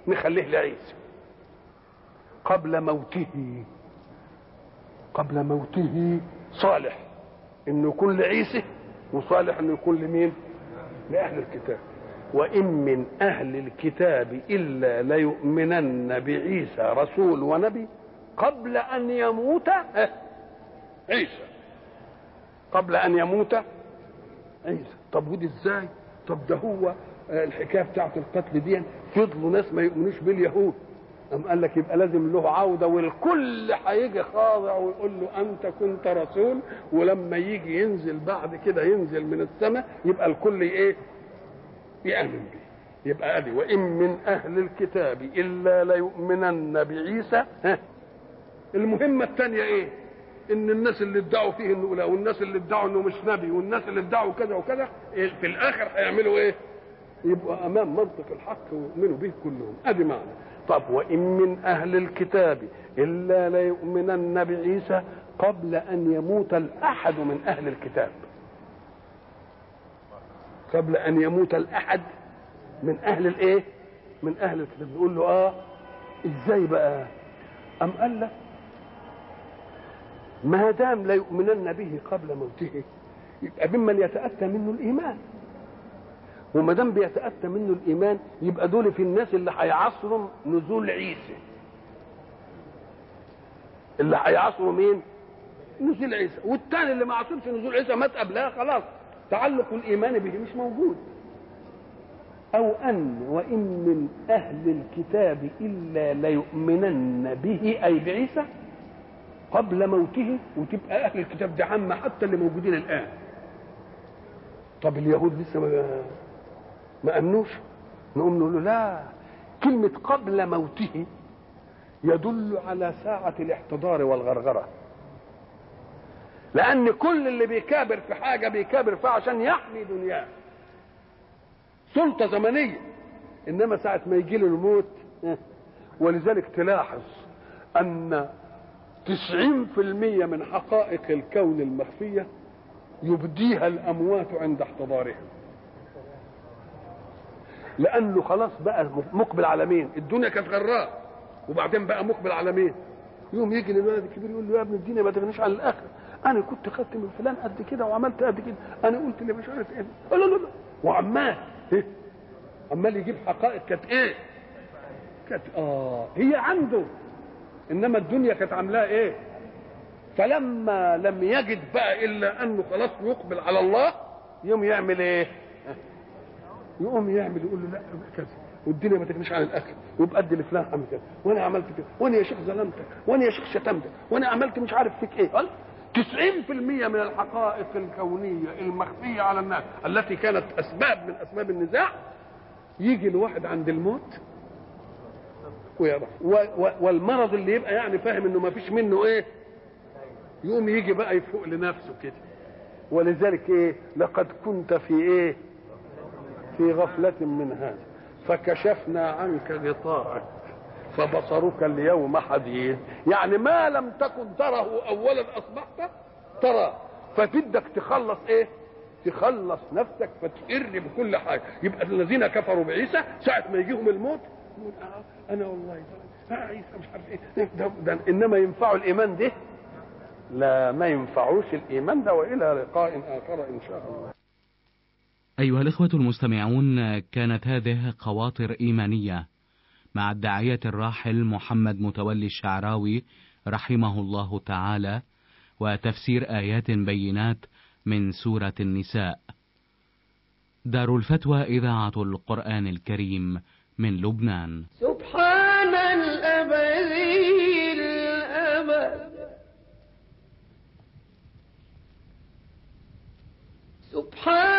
نخليه لعيسى قبل موته قبل موته صالح انه يكون لعيسى وصالح انه يكون لمين لاهل الكتاب وان من اهل الكتاب الا ليؤمنن بعيسى رسول ونبي قبل ان يموت عيسى قبل ان يموت عيسى طب ودي ازاي طب ده هو الحكايه بتاعت القتل دي فضلوا ناس ما يؤمنوش باليهود أم قال لك يبقى لازم له عودة والكل هيجي خاضع ويقول له أنت كنت رسول ولما يجي ينزل بعد كده ينزل من السماء يبقى الكل إيه؟ يآمن به يبقى أدي وإن من أهل الكتاب إلا ليؤمنن بعيسى ها المهمة الثانية إيه؟ إن الناس اللي ادعوا فيه إنه لا والناس اللي ادعوا إنه مش نبي والناس اللي ادعوا كذا وكذا في الآخر هيعملوا إيه؟ يبقى امام منطق الحق ويؤمنوا به كلهم ادي معنى طب وان من اهل الكتاب الا ليؤمنن بعيسى قبل ان يموت الاحد من اهل الكتاب قبل ان يموت الاحد من اهل الايه من اهل الكتاب يقول له اه ازاي بقى ام قال لك ما دام لا يؤمنن به قبل موته يبقى ممن يتاتى منه الايمان وما دام بيتاتى منه الايمان يبقى دول في الناس اللي هيعصروا نزول عيسى اللي هيعصروا مين نزول عيسى والثاني اللي ما عصرش نزول عيسى مات قبلها خلاص تعلق الايمان به مش موجود او ان وان من اهل الكتاب الا ليؤمنن به اي بعيسى قبل موته وتبقى اهل الكتاب دي عامه حتى اللي موجودين الان طب اليهود لسه ما ما امنوش نقوم نقول له لا كلمة قبل موته يدل على ساعة الاحتضار والغرغرة لأن كل اللي بيكابر في حاجة بيكابر فيها عشان يحمي دنياه سلطة زمنية إنما ساعة ما يجي له الموت ولذلك تلاحظ أن تسعين في المية من حقائق الكون المخفية يبديها الأموات عند احتضارهم لانه خلاص بقى مقبل على مين الدنيا كانت غراء وبعدين بقى مقبل على مين يوم يجي للولد الكبير يقول له يا ابن الدنيا ما تغنيش عن الاخر انا كنت خدت من فلان قد كده وعملت قد كده انا قلت اللي مش عارف ايه لا لا لا وعمال إيه؟ عمال يجيب حقائق كانت ايه كانت اه هي عنده انما الدنيا كانت عاملاها ايه فلما لم يجد بقى الا انه خلاص يقبل على الله يوم يعمل ايه يقوم يعمل يقول له لا كذا والدنيا ما تغنيش عن الاكل ويبقى قد لفلان عمل كذا وانا عملت كذا وانا يا شيخ ظلمتك وانا يا شيخ شتمتك وانا عملت مش عارف فيك ايه قال 90% من الحقائق الكونية المخفية على الناس التي كانت أسباب من أسباب النزاع يجي الواحد عند الموت ويعرف والمرض اللي يبقى يعني فاهم انه ما فيش منه ايه يقوم يجي بقى يفوق لنفسه كده ولذلك ايه لقد كنت في ايه في غفلة من هذا فكشفنا عنك غطاءك فبصرك اليوم حديد يعني ما لم تكن تره اولا اصبحت ترى فبدك تخلص ايه تخلص نفسك فتقر بكل حاجه يبقى الذين كفروا بعيسى ساعه ما يجيهم الموت يقول آه انا والله ده آه عيسى مش عارف ايه ده, ده انما ينفع الايمان ده لا ما ينفعوش الايمان ده والى لقاء اخر ان شاء الله أيها الإخوة المستمعون كانت هذه خواطر إيمانية مع الداعية الراحل محمد متولي الشعراوي رحمه الله تعالى وتفسير آيات بينات من سورة النساء. دار الفتوى إذاعة القرآن الكريم من لبنان. سبحان الأبدي الأبد سبحان